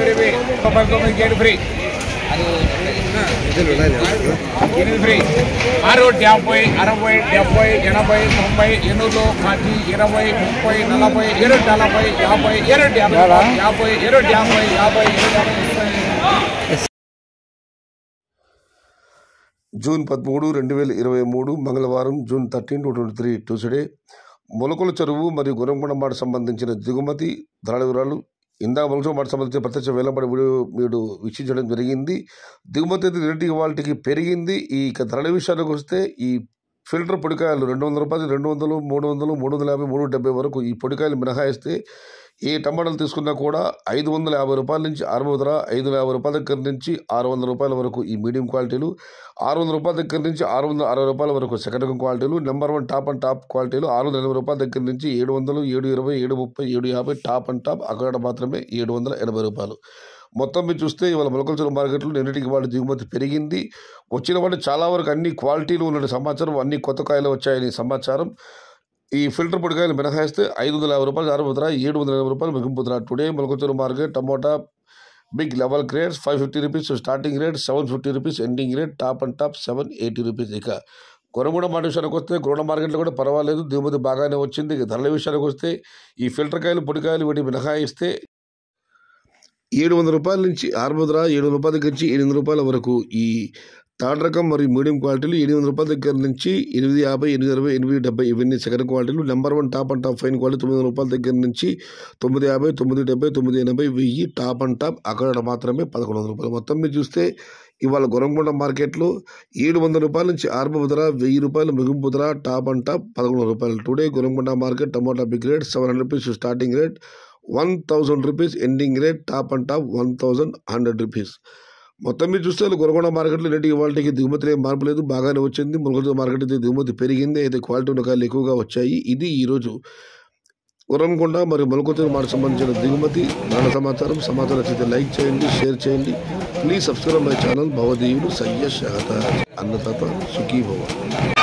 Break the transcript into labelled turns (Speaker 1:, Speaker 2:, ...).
Speaker 1: ఏడివి తొంభై తొమ్మిది ఏడు ఫ్రీ ఎనిమిది ఫ్రీ ఆరు డెబ్బై అరవై డెబ్బై ఎనభై తొంభై ఎనిమిది పది ఇరవై ముప్పై నలభై ఏడు నలభై యాభై ఏడు యాభై యాభై ఏడు యాభై యాభై ఏడు యాభై ముప్పై
Speaker 2: జూన్ పదమూడు రెండు వేల ఇరవై మూడు మంగళవారం June thirteen two twenty three Tuesday Molakalacheruvu మరియు గురంకొండ మాట సంబంధించిన దిగుమతి ధరల వివరాలు ఇందాక మొలకల మాట సంబంధించిన ప్రత్యక్ష వేలంబడి వీడియో మీరు వీక్షించడం జరిగింది దిగుమతి అయితే నిన్నటికి వాళ్ళకి పెరిగింది ఈ ఇక ధరల విషయానికి వస్తే ఈ ఫిల్టర్ పొడికాయలు రెండు వందల రూపాయలు రెండు వందలు మూడు వందలు మూడు వందల యాభై మూడు డెబ్బై వరకు ఈ పొడికాయలు మినహాయిస్తే ఏ టమాటాలు తీసుకున్నా కూడా ఐదు వందల యాభై రూపాయల నుంచి ఆరు ధర ఐదు వందల యాభై రూపాయల దగ్గర నుంచి ఆరు వందల రూపాయల వరకు ఈ మీడియం క్వాలిటీలు ఆరు వందల రూపాయల దగ్గర నుంచి ఆరు వందల అరవై రూపాయల వరకు సెకండ్ రకం క్వాలిటీలు number one top and top క్వాలిటీలు ఆరు వందల ఎనభై రూపాయల దగ్గర నుంచి ఏడు వందలు ఏడు ఇరవై ఏడు ముప్పై ఏడు యాభై టాప్ అండ్ టాప్ అక్కడ మాత్రమే ఏడు వందల ఎనభై రూపాయలు మొత్తం మీరు చూస్తే ఇవాళ మొలకల్చూరు మార్కెట్లో నిన్నటికి వాటి దిగుమతి పెరిగింది వచ్చిన వాటి చాలా వరకు అన్ని క్వాలిటీలు ఉన్న సమాచారం అన్ని కొత్త కాయలు వచ్చాయని సమాచారం ఈ ఫిల్టర్ పొడికాయలు మినహాయిస్తే ఐదు వందల యాభై రూపాయలు ఆరు వందల ఏడు వందల ఎనభై రూపాయలు మిగింపుతున్న టుడే మొలకొత్తూరు market tomato big level grades five fifty rupees starting rate seven fifty rupees ending rate top and top seven eighty rupees ఇక కొరగూడ మాట విషయానికి వస్తే కొరగూడ మార్కెట్లో కూడా పర్వాలేదు దిగుమతి బాగానే వచ్చింది ఇక ధరల విషయానికి వస్తే ఈ ఫిల్టర్ కాయలు పొడికాయలు వీటి మినహాయిస్తే ఏడు వందల రూపాయల నుంచి ఆరు వందల ఏడు వందల రూపాయల దగ్గర నుంచి ఎనిమిది రూపాయల వరకు ఈ థర్డ్ రకం మరియు మీడియం క్వాలిటీలు ఎనిమిది వందల రూపాయల దగ్గర నుంచి ఎనిమిది యాభై ఎనిమిది అరవై ఎనిమిది డెబ్బై ఇవన్నీ సెకండ్ క్వాలిటీలు number one top and top fine quality తొమ్మిది వందల రూపాయల దగ్గర నుంచి తొమ్మిది యాభై తొమ్మిది డెబ్బై తొమ్మిది ఎనభై వెయ్యి టాప్ అండ్ టాప్ అక్కడ మాత్రమే పదకొండు వందల రూపాయలు మొత్తం మీరు చూస్తే ఇవాళ గొరంకొండ మార్కెట్లో ఏడు వందల రూపాయల నుంచి ఆరు ధర వెయ్యి రూపాయలు మిగింపు ధర టాప్ అండ్ టాప్ పదకొండు వందల రూపాయలు today Gurramkonda market tomato big rate seven hundred rupees starting rate one thousand rupees ending rate top and top one thousand hundred rupees మొత్తం మీరు చూస్తే గొరగొండ మార్కెట్లో నేటి ఇవాళకి దిగుమతి ఏం మార్పు లేదు బాగానే వచ్చింది మునగదు మార్కెట్ అయితే దిగుమతి పెరిగింది అయితే క్వాలిటీ ఉన్న కాయలు ఎక్కువగా వచ్చాయి ఇది ఈరోజు గుర్రంకొండ మరియు మొలకొత్తూరు మాట సంబంధించిన దిగుమతి నాణ సమాచారం సమాచారం అయితే లైక్ చేయండి షేర్ చేయండి ప్లీజ్ సబ్స్క్రైబ్ మై ఛానల్ భవదీయులు సయ్య శాత అన్నదాత సుఖీ భవ